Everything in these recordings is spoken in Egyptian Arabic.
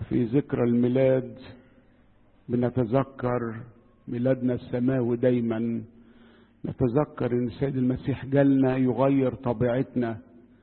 في ذكرى الميلاد بنتذكر ميلادنا السماوي دايما نتذكر ان السيد المسيح جالنا يغير طبيعتنا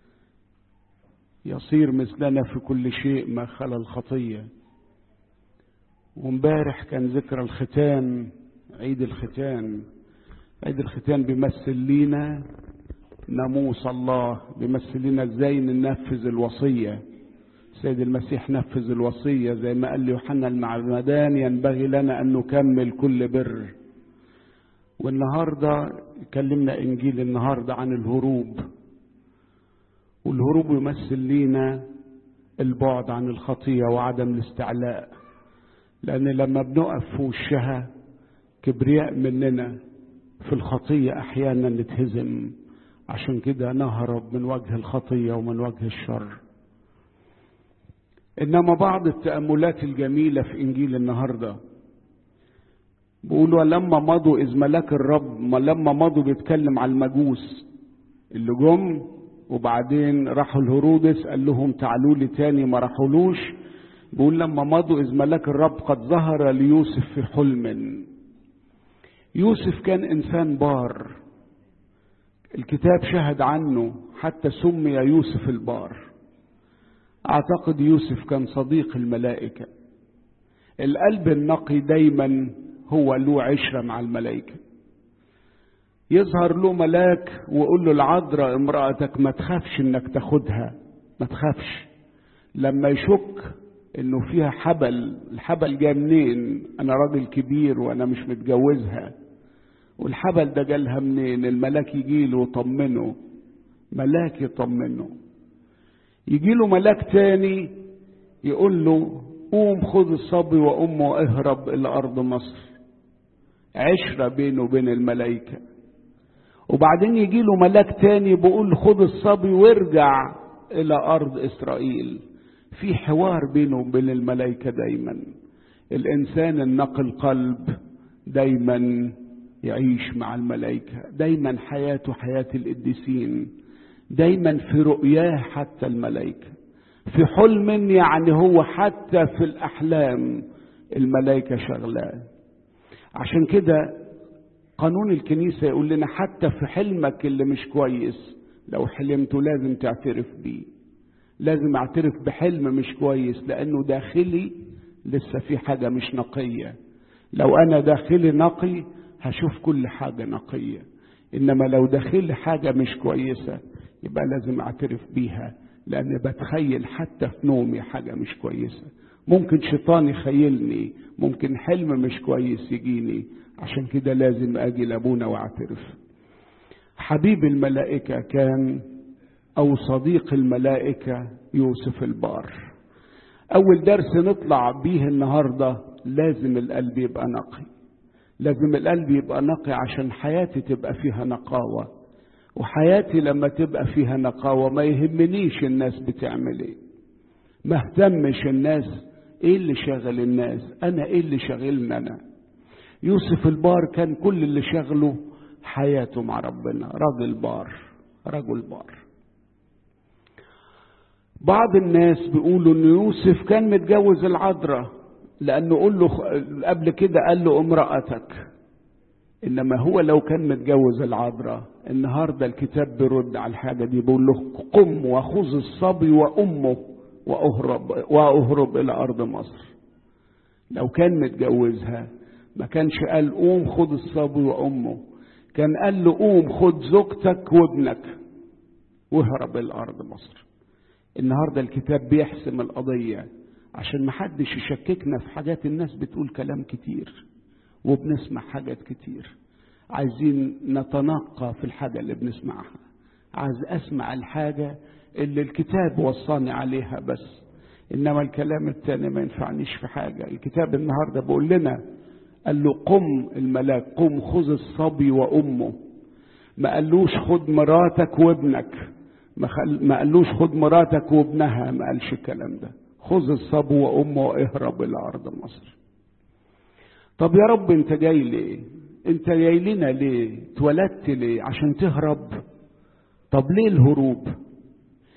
يصير مثلنا في كل شيء ما خلا الخطيه وامبارح كان ذكرى الختان عيد الختان عيد الختان بيمثل لينا ناموس الله بيمثل لنا ازاي ننفذ الوصيه السيد المسيح نفذ الوصيه زي ما قال يوحنا المعمدان ينبغي لنا ان نكمل كل بر والنهارده كلمنا انجيل النهارده عن الهروب والهروب يمثل لينا البعد عن الخطيه وعدم الاستعلاء لان لما بنقف في وشها كبرياء مننا في الخطيه احيانا نتهزم عشان كده نهرب من وجه الخطيه ومن وجه الشر انما بعض التاملات الجميله في انجيل النهارده بيقولوا لما مضوا اذ ملاك الرب ما لما مضوا بيتكلم على المجوس اللي جم وبعدين راحوا الهرودس قال لهم تعالوا لي تاني ما راحولوش بيقول لما مضوا اذ ملاك الرب قد ظهر ليوسف في حلم يوسف كان انسان بار الكتاب شهد عنه حتى سمي يوسف البار اعتقد يوسف كان صديق الملائكه القلب النقي دايما هو له عشره مع الملائكه يظهر له ملاك ويقول له العذراء امرأتك ما تخافش انك تاخدها ما تخافش لما يشك انه فيها حبل الحبل جاي منين انا راجل كبير وانا مش متجوزها والحبل ده جالها منين الملاك يجي له ويطمنه ملاك يطمنه يجي له ملاك تاني يقول له قوم خذ الصبي وامه واهرب الى ارض مصر عشرة بينه وبين الملائكة وبعدين يجي له ملاك تاني بيقول خذ الصبي وارجع الى ارض اسرائيل في حوار بينه وبين الملائكة دايما الانسان النقي القلب دايما يعيش مع الملائكة دايما حياته حياة القديسين دايما في رؤياه حتى الملائكة في حلم يعني هو حتى في الأحلام الملائكة شغلاه عشان كده قانون الكنيسة يقول لنا حتى في حلمك اللي مش كويس لو حلمته لازم تعترف بيه لازم اعترف بحلم مش كويس لانه داخلي لسه في حاجة مش نقية لو انا داخلي نقي هشوف كل حاجة نقية انما لو داخلي حاجة مش كويسة يبقى لازم اعترف بيها لان بتخيل حتى في نومي حاجة مش كويسة ممكن شيطان يخيلني ممكن حلم مش كويس يجيني عشان كده لازم اجي لابونا واعترف حبيب الملائكة كان او صديق الملائكة يوسف البار اول درس نطلع بيه النهاردة لازم القلب يبقى نقي لازم القلب يبقى نقي عشان حياتي تبقى فيها نقاوة وحياتي لما تبقى فيها نقاوة ما يهمنيش الناس بتعمل ايه ما اهتمش الناس ايه اللي شغل الناس انا ايه اللي شغلنا انا يوسف البار كان كل اللي شغله حياته مع ربنا راجل بار رجل بار بعض الناس بيقولوا ان يوسف كان متجوز العذراء لانه قول له قبل كده قال له امرأتك انما هو لو كان متجوز العذراء النهارده الكتاب بيرد على الحاجه دي بيقول له قم وخذ الصبي وامه واهرب واهرب الى ارض مصر لو كان متجوزها ما كانش قال قوم خذ الصبي وامه كان قال له قوم خذ زوجتك وابنك واهرب الى ارض مصر النهارده الكتاب بيحسم القضيه عشان ما حدش يشككنا في حاجات الناس بتقول كلام كتير وبنسمع حاجات كتير عايزين نتنقى في الحاجة اللي بنسمعها عايز أسمع الحاجة اللي الكتاب وصاني عليها بس إنما الكلام التاني ما ينفعنيش في حاجة الكتاب النهاردة بيقول لنا قال له قم الملاك قم خذ الصبي وأمه ما قالوش خد مراتك وابنك ما, خل... ما قالوش خد مراتك وابنها ما قالش الكلام ده خذ الصبي وأمه واهرب إلى أرض مصر طب يا رب انت جاي ليه انت جاي لنا ليه اتولدت ليه عشان تهرب طب ليه الهروب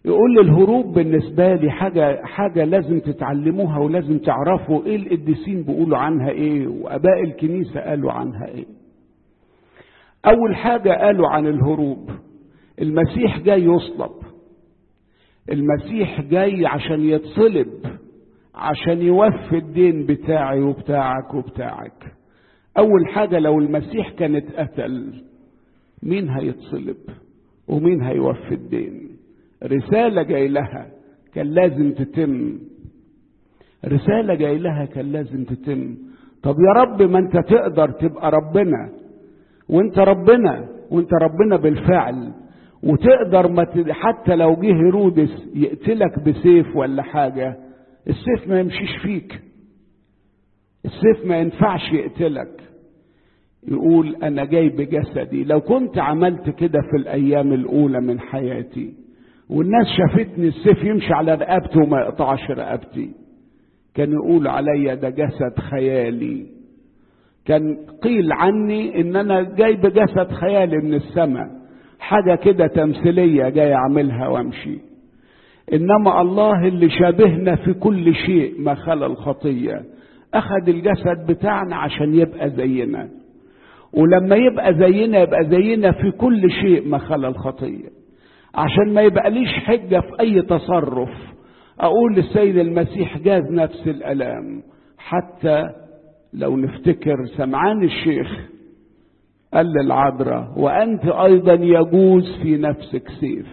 يقول لي الهروب بالنسبة لي حاجة حاجة لازم تتعلموها ولازم تعرفوا ايه القديسين بيقولوا عنها ايه واباء الكنيسة قالوا عنها ايه. أول حاجة قالوا عن الهروب المسيح جاي يصلب المسيح جاي عشان يتصلب عشان يوفي الدين بتاعي وبتاعك وبتاعك أول حاجة لو المسيح كان اتقتل مين هيتصلب ومين هيوفي الدين رسالة جاي لها كان لازم تتم رسالة جاي لها كان لازم تتم طب يا رب ما انت تقدر تبقى ربنا وانت ربنا وانت ربنا بالفعل وتقدر ما ت... حتى لو جه هيرودس يقتلك بسيف ولا حاجة السيف ما يمشيش فيك السيف ما ينفعش يقتلك يقول انا جاي بجسدي لو كنت عملت كده في الايام الاولى من حياتي والناس شافتني السيف يمشي على رقبتي وما يقطعش رقبتي كان يقول عليا ده جسد خيالي كان قيل عني ان انا جاي بجسد خيالي من السماء حاجة كده تمثيلية جاي اعملها وامشي انما الله اللي شابهنا في كل شيء ما خلا الخطية اخذ الجسد بتاعنا عشان يبقى زينا ولما يبقى زينا يبقى زينا في كل شيء ما خلا الخطية عشان ما يبقى ليش حجة في اي تصرف اقول للسيد المسيح جاز نفس الالام حتى لو نفتكر سمعان الشيخ قال للعذراء وانت ايضا يجوز في نفسك سيف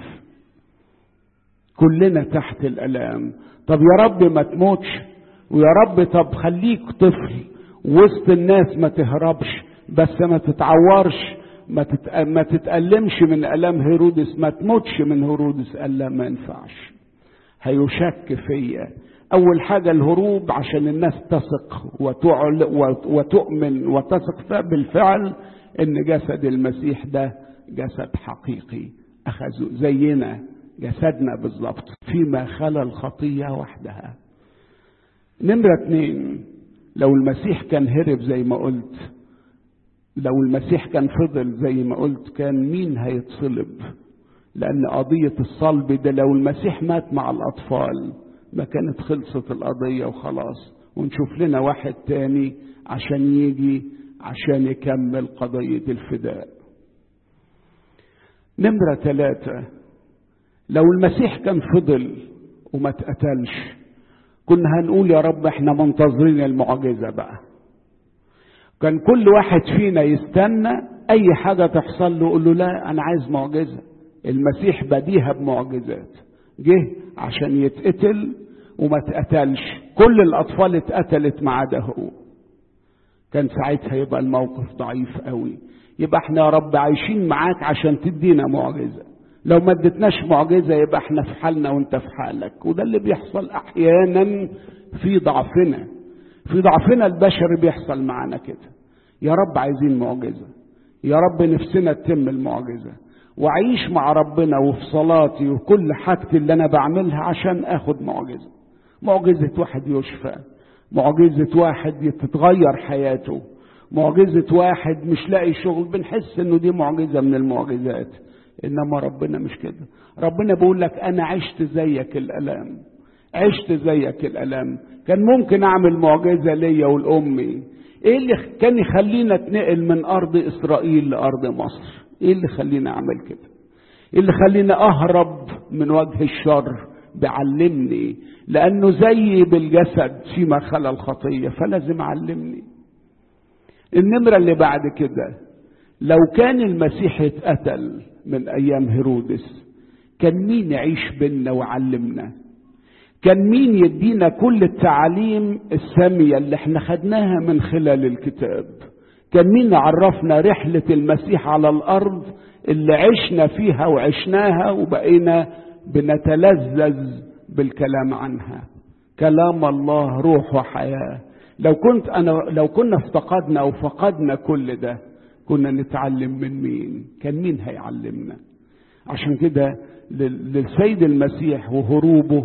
كلنا تحت الالام طب يا رب ما تموتش ويا رب طب خليك طفل وسط الناس ما تهربش بس ما تتعورش ما, تت... ما تتألمش من ألم هيرودس ما تموتش من هيرودس قال لا ما ينفعش هيشك فيا أول حاجة الهروب عشان الناس تثق وتعل وتؤمن وتثق بالفعل إن جسد المسيح ده جسد حقيقي أخذوا زينا جسدنا بالظبط فيما خلا الخطية وحدها نمرة اتنين لو المسيح كان هرب زي ما قلت لو المسيح كان فضل زي ما قلت كان مين هيتصلب لأن قضية الصلب ده لو المسيح مات مع الأطفال ما كانت خلصت القضية وخلاص ونشوف لنا واحد تاني عشان يجي عشان يكمل قضية الفداء نمرة ثلاثة لو المسيح كان فضل وما اتقتلش كنا هنقول يا رب احنا منتظرين المعجزة بقى كان كل واحد فينا يستنى اي حاجة تحصل له يقول له لا انا عايز معجزة المسيح بديها بمعجزات جه عشان يتقتل وما اتقتلش كل الاطفال اتقتلت ما عدا هو كان ساعتها يبقى الموقف ضعيف قوي يبقى احنا يا رب عايشين معاك عشان تدينا معجزة لو ما اديتناش معجزة يبقى احنا في حالنا وانت في حالك وده اللي بيحصل احيانا في ضعفنا في ضعفنا البشري بيحصل معانا كده يا رب عايزين معجزة يا رب نفسنا تتم المعجزة وعيش مع ربنا وفي صلاتي وكل حاجتي اللي انا بعملها عشان اخد معجزة معجزة واحد يشفى معجزة واحد تتغير حياته معجزة واحد مش لاقي شغل بنحس انه دي معجزة من المعجزات انما ربنا مش كده ربنا بيقول لك انا عشت زيك الالام عشت زيك الالام كان ممكن اعمل معجزة ليا ولامي ايه اللي كان يخلينا اتنقل من ارض اسرائيل لارض مصر ايه اللي خلينا اعمل كده ايه اللي خلينا اهرب من وجه الشر بيعلمني لانه زيي بالجسد فيما خلا الخطيه فلازم علمني النمره اللي بعد كده لو كان المسيح اتقتل من ايام هيرودس كان مين يعيش بينا وعلمنا كان مين يدينا كل التعاليم الساميه اللي احنا خدناها من خلال الكتاب كان مين عرفنا رحله المسيح على الارض اللي عشنا فيها وعشناها وبقينا بنتلذذ بالكلام عنها كلام الله روح وحياه لو كنت انا لو كنا افتقدنا او فقدنا كل ده كنا نتعلم من مين كان مين هيعلمنا عشان كده للسيد المسيح وهروبه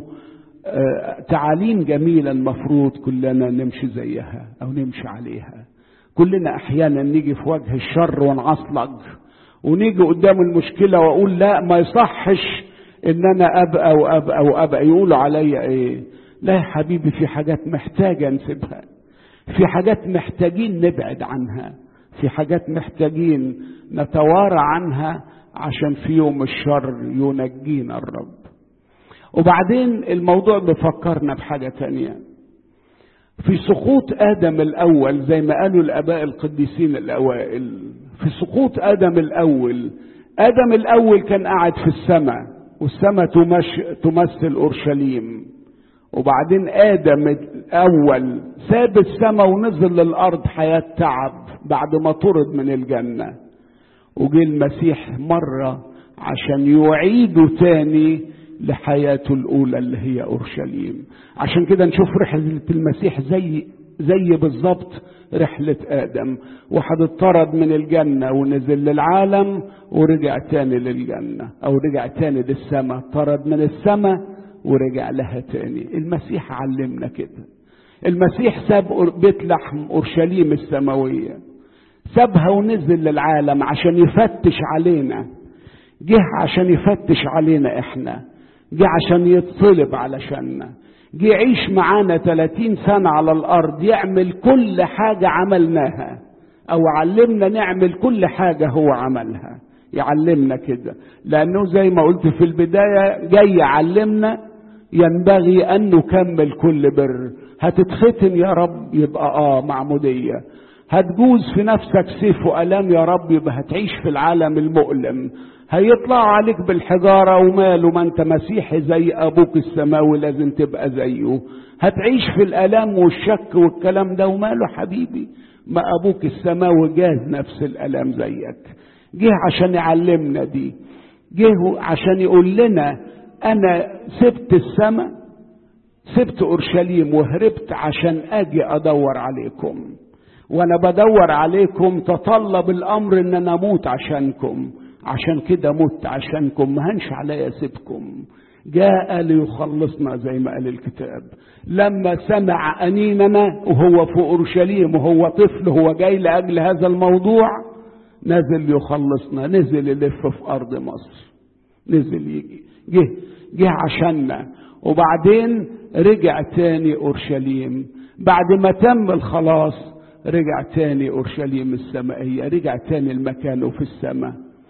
تعاليم جميلة المفروض كلنا نمشي زيها أو نمشي عليها كلنا أحيانا نيجي في وجه الشر ونعصلج ونيجي قدام المشكلة وأقول لا ما يصحش ان انا ابقى وابقى وابقى يقولوا عليا ايه لا يا حبيبي في حاجات محتاجة نسيبها في حاجات محتاجين نبعد عنها في حاجات محتاجين نتوارى عنها عشان في يوم الشر ينجينا الرب وبعدين الموضوع بفكرنا بحاجة تانية في سقوط آدم الأول زي ما قالوا الآباء القديسين الأوائل في سقوط آدم الأول آدم الأول كان قاعد في السماء والسماء تمثل أورشليم وبعدين آدم الأول ساب السماء ونزل للأرض حياة تعب بعد ما طرد من الجنة وجه المسيح مرة عشان يعيده تاني لحياته الأولى اللي هي أورشليم عشان كده نشوف رحلة المسيح زي زي بالظبط رحلة آدم واحد اتطرد من الجنة ونزل للعالم ورجع تاني للجنة أو رجع تاني للسماء طرد من السماء ورجع لها تاني المسيح علمنا كده المسيح ساب بيت لحم أورشليم السماوية سابها ونزل للعالم عشان يفتش علينا جه عشان يفتش علينا احنا جه عشان يتصلب علشاننا جه يعيش معانا 30 سنة على الأرض يعمل كل حاجة عملناها أو علمنا نعمل كل حاجة هو عملها يعلمنا كده لأنه زي ما قلت في البداية جاي يعلمنا ينبغي أن نكمل كل بر هتتختم يا رب يبقى آه معمودية هتجوز في نفسك سيف وألام يا رب يبقى هتعيش في العالم المؤلم هيطلع عليك بالحجارة وماله ما انت مسيحي زي ابوك السماوي لازم تبقى زيه هتعيش في الالام والشك والكلام ده وماله حبيبي ما ابوك السماوي جاز نفس الالام زيك جه عشان يعلمنا دي جه عشان يقول لنا انا سبت السماء سبت اورشليم وهربت عشان اجي ادور عليكم وانا بدور عليكم تطلب الامر ان انا اموت عشانكم عشان كده مت عشانكم ما هنش عليا سيبكم جاء ليخلصنا زي ما قال الكتاب لما سمع أنيننا وهو في أورشليم وهو طفل هو جاي لأجل هذا الموضوع نزل يخلصنا نزل يلف في أرض مصر نزل يجي جه جه عشاننا وبعدين رجع تاني أورشليم بعد ما تم الخلاص رجع تاني أورشليم السمائية رجع تاني المكان في السماء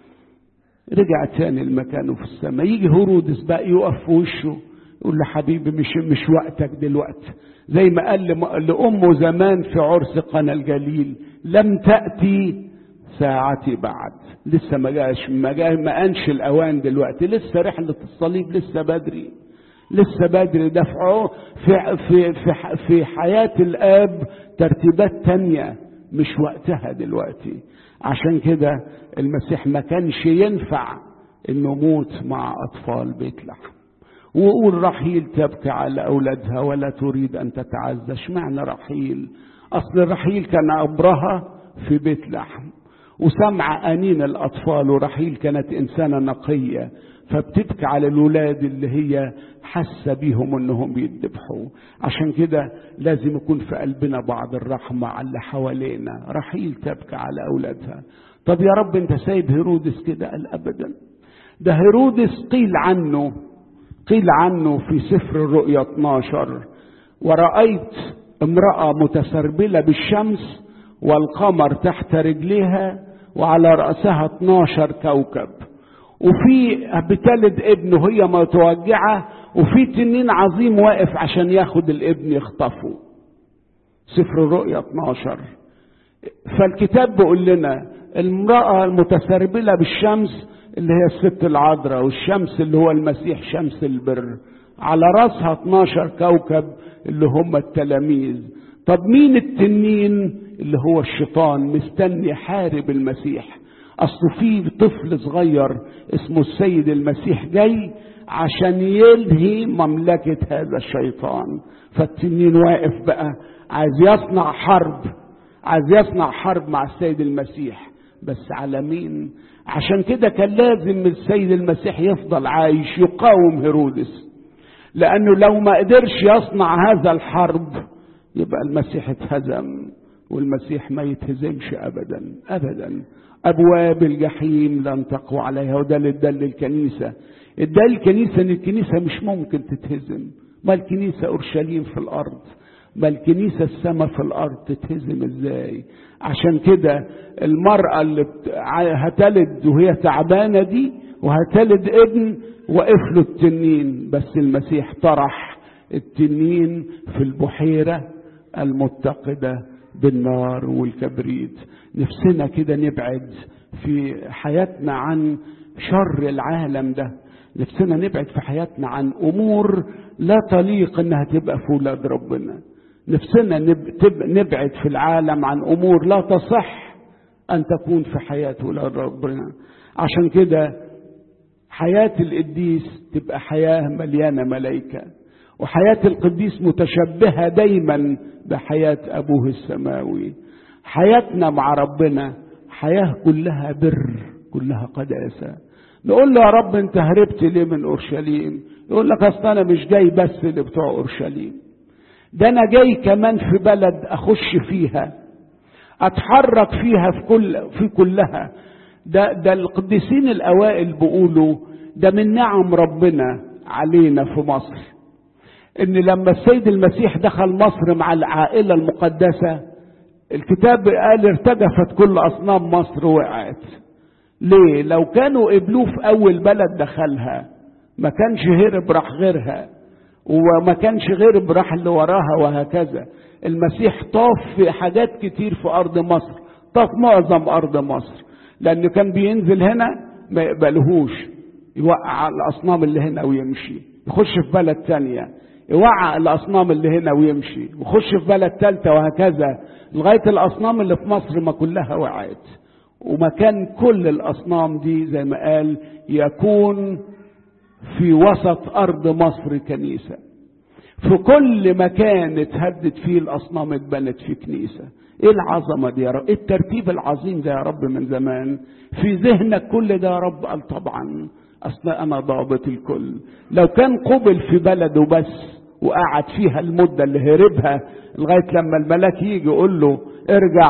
رجع تاني لمكانه في السماء يجي هرودس بقى يقف في وشه يقول له حبيبي مش مش وقتك دلوقتي زي ما قال لأمه زمان في عرس قنا الجليل لم تأتي ساعتي بعد لسه ما جاش ما جاش ما انش الاوان دلوقتي لسه رحله الصليب لسه بدري لسه بدري ده في في في في حياه الاب ترتيبات تانية مش وقتها دلوقتي عشان كده المسيح ما كانش ينفع انه موت مع اطفال بيت لحم وقول رحيل تبكي على اولادها ولا تريد ان تتعزى اشمعنى رحيل اصل رحيل كان ابرهه في بيت لحم وسمع انين الاطفال ورحيل كانت انسانه نقيه فبتبكي على الولاد اللي هي حاسه بيهم انهم بيذبحوا عشان كده لازم يكون في قلبنا بعض الرحمه على اللي حوالينا رحيل تبكي على اولادها طب يا رب انت سايب هيرودس كده قال ابدا ده هيرودس قيل عنه قيل عنه في سفر الرؤيا 12 ورأيت امرأة متسربلة بالشمس والقمر تحت رجليها وعلى رأسها 12 كوكب وفي بتلد ابن وهي متوجعة وفي تنين عظيم واقف عشان ياخد الابن يخطفه سفر الرؤيا 12 فالكتاب بيقول لنا المرأة المتسربلة بالشمس اللي هي الست العذراء والشمس اللي هو المسيح شمس البر على راسها 12 كوكب اللي هم التلاميذ طب مين التنين اللي هو الشيطان مستني يحارب المسيح اصل في طفل صغير اسمه السيد المسيح جاي عشان يلهي مملكة هذا الشيطان فالتنين واقف بقى عايز يصنع حرب عايز يصنع حرب مع السيد المسيح بس على مين عشان كده كان لازم السيد المسيح يفضل عايش يقاوم هيرودس لانه لو ما قدرش يصنع هذا الحرب يبقى المسيح اتهزم والمسيح ما يتهزمش ابدا ابدا ابواب الجحيم لن تقوى عليها وده اللي ادى للكنيسه ادى الكنيسة ان الكنيسة مش ممكن تتهزم ما الكنيسة اورشليم في الارض ما الكنيسة السماء في الارض تتهزم ازاي عشان كده المرأة اللي بت... هتلد وهي تعبانة دي وهتلد ابن وقف له التنين بس المسيح طرح التنين في البحيرة المتقدة بالنار والكبريت نفسنا كده نبعد في حياتنا عن شر العالم ده نفسنا نبعد في حياتنا عن امور لا تليق انها تبقى في ولاد ربنا نفسنا نبعد في العالم عن امور لا تصح ان تكون في حياه ولاد ربنا عشان كده حياه القديس تبقى حياه مليانه ملائكه وحياه القديس متشبهه دايما بحياه ابوه السماوي حياتنا مع ربنا حياه كلها بر كلها قداسه نقول له يا رب انت هربت ليه من اورشليم يقول لك اصل انا مش جاي بس لبتوع اورشليم ده انا جاي كمان في بلد اخش فيها اتحرك فيها في كل في كلها ده ده القديسين الاوائل بيقولوا ده من نعم ربنا علينا في مصر ان لما السيد المسيح دخل مصر مع العائله المقدسه الكتاب قال ارتجفت كل اصنام مصر وقعت ليه لو كانوا قبلوه في اول بلد دخلها ما كانش هرب راح غيرها وما كانش غير راح اللي وراها وهكذا المسيح طاف في حاجات كتير في ارض مصر طاف معظم ارض مصر لانه كان بينزل هنا ما يقبلهوش يوقع الاصنام اللي هنا ويمشي يخش في بلد تانية يوقع الاصنام اللي هنا ويمشي ويخش في بلد تالتة وهكذا لغاية الاصنام اللي في مصر ما كلها وقعت ومكان كل الاصنام دي زي ما قال يكون في وسط ارض مصر كنيسه في كل مكان اتهدد فيه الاصنام اتبنت في كنيسه ايه العظمه دي يا رب ايه الترتيب العظيم ده يا رب من زمان في ذهنك كل ده يا رب قال طبعا اصل انا ضابط الكل لو كان قبل في بلده بس وقعد فيها المده اللي هربها لغايه لما الملاك يجي يقول له ارجع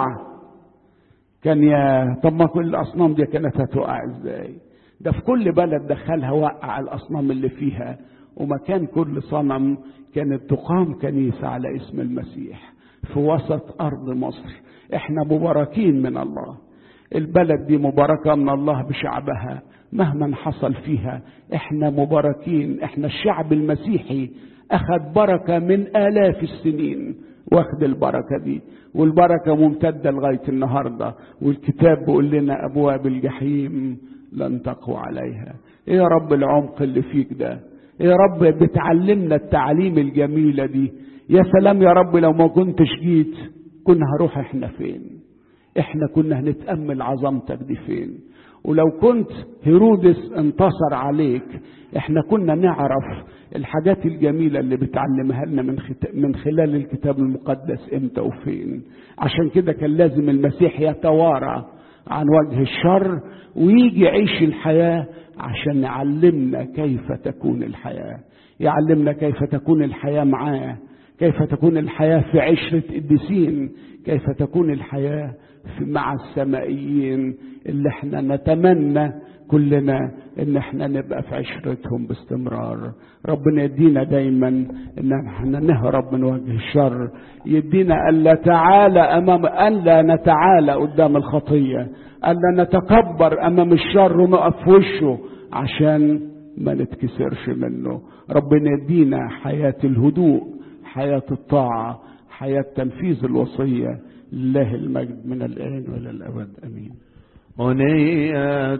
كان يا طب ما كل الاصنام دي كانت هتقع ازاي ده في كل بلد دخلها وقع الاصنام اللي فيها ومكان كل صنم كانت تقام كنيسه على اسم المسيح في وسط ارض مصر احنا مباركين من الله البلد دي مباركه من الله بشعبها مهما حصل فيها احنا مباركين احنا الشعب المسيحي اخذ بركه من الاف السنين واخد البركه دي والبركه ممتده لغايه النهارده والكتاب بيقول لنا ابواب الجحيم لن تقوى عليها ايه يا رب العمق اللي فيك ده ايه يا رب بتعلمنا التعليم الجميله دي يا سلام يا رب لو ما كنتش جيت كنا هروح احنا فين احنا كنا هنتامل عظمتك دي فين ولو كنت هيرودس انتصر عليك احنا كنا نعرف الحاجات الجميلة اللي بتعلمها لنا من, خت... من خلال الكتاب المقدس امتى وفين عشان كده كان لازم المسيح يتوارى عن وجه الشر ويجي يعيش الحياة عشان يعلمنا كيف تكون الحياة يعلمنا كيف تكون الحياة معاه كيف تكون الحياة في عشرة قديسين كيف تكون الحياة في مع السمائيين اللي احنا نتمنى كلنا ان احنا نبقى في عشرتهم باستمرار ربنا يدينا دايما ان احنا نهرب من وجه الشر يدينا الا تعالى امام الا نتعالى قدام الخطيه الا نتكبر امام الشر ونقف في وشه عشان ما نتكسرش منه ربنا يدينا حياه الهدوء حياه الطاعه حياه تنفيذ الوصيه لله المجد من الآن وإلى الأبد أمين أنية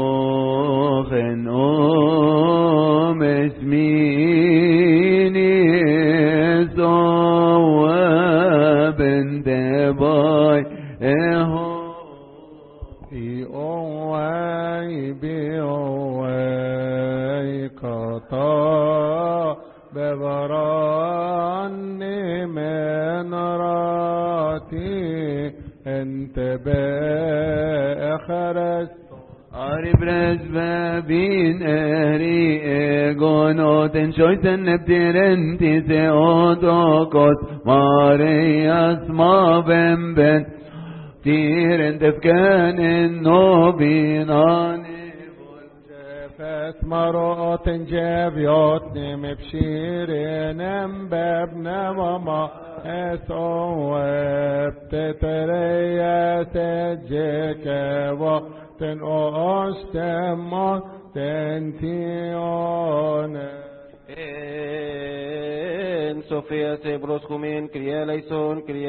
خنوم اسميني صواب باي في أواي بأواي قطا ببراني من راتي انت بأخرس Arif resbebin eri egonoten şoyten neptiren tise otokos Marias ma ben ben Tiren tefkanen no binani Fes marot en jeviot nim epshirin beb nemama es oep tetereya tejekeva ten ostema ten tione. En Sofía se broscumen, cría la ison, cría